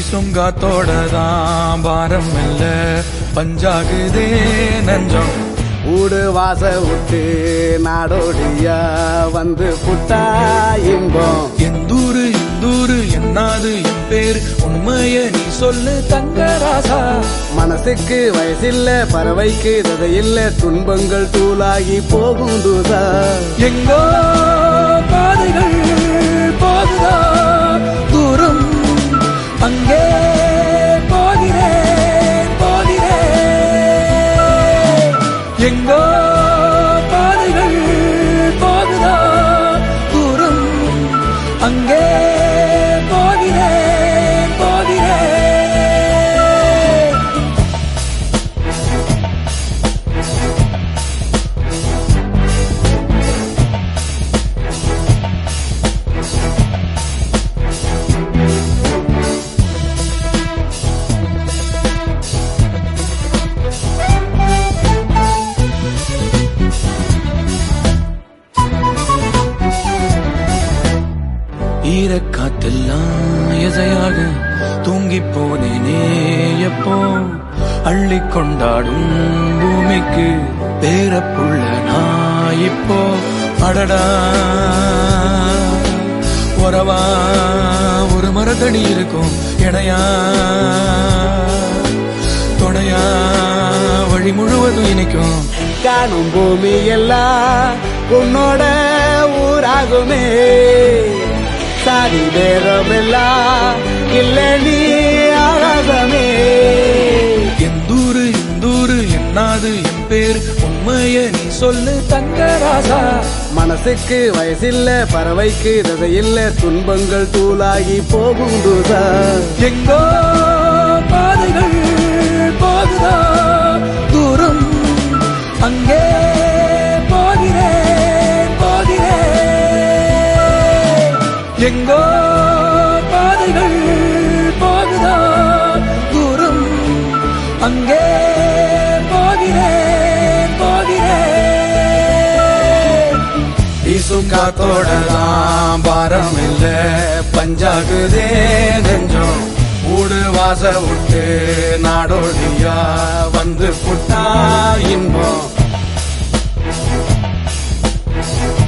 வீசும் காத்தோட தான் பாரம் இல்ல பஞ்சாகுதே நெஞ்சம் ஊடு வாச விட்டு நாடோடியா வந்து புட்டா இன்பம் எந்தூரு எந்தூரு என்னாது என் பேர் உண்மைய நீ சொல்லு தங்கராசா மனசுக்கு வயசில்ல பறவைக்கு இல்ல துன்பங்கள் தூளாகி போகும் தூதா எங்கோ பாதைகள் போகுதா தூரம் அங்கே போகிறேன் போகிறேன் எங்கோ பாதைகள் போகுதா தூரம் அங்கே போகிறேன் போகிறேன் ஈரக்காத்தெல்லாம் எதையாக தூங்கி போனேனே எப்போ அள்ளி கொண்டாடும் பூமிக்கு பேரப்புள்ள நான் இப்போ அடடா உறவா ஒரு மரத்தடி இருக்கும் இடையா துணையா வழி முழுவதும் இனிக்கும் காணும் பூமி எல்லாம் உன்னோட ஊராகுமே சாதி பேரம் எல்லாம் இல்ல நீ ஆகாசமே எந்தூரு எந்தூரு என்னாது என் பேர் உண்மைய நீ சொல்லு தங்கராசா மனசுக்கு வயசில்ல பறவைக்கு இல்ல துன்பங்கள் தூளாகி போகும் தூதா எங்கோ பாதைகள் போகுதா தூரம் அங்கே போகிறேன் போகிறேன் எங்கோ பாதைகள் போகுதா தூரம் அங்கே போகிறேன் போகிறேன் வீசும் காத்தோட தான் பாரம் இல்ல பஞ்சாகுதே நெஞ்சம் ஊடு வாச விட்டு நாடோடியா வந்து புட்டா இன்பம்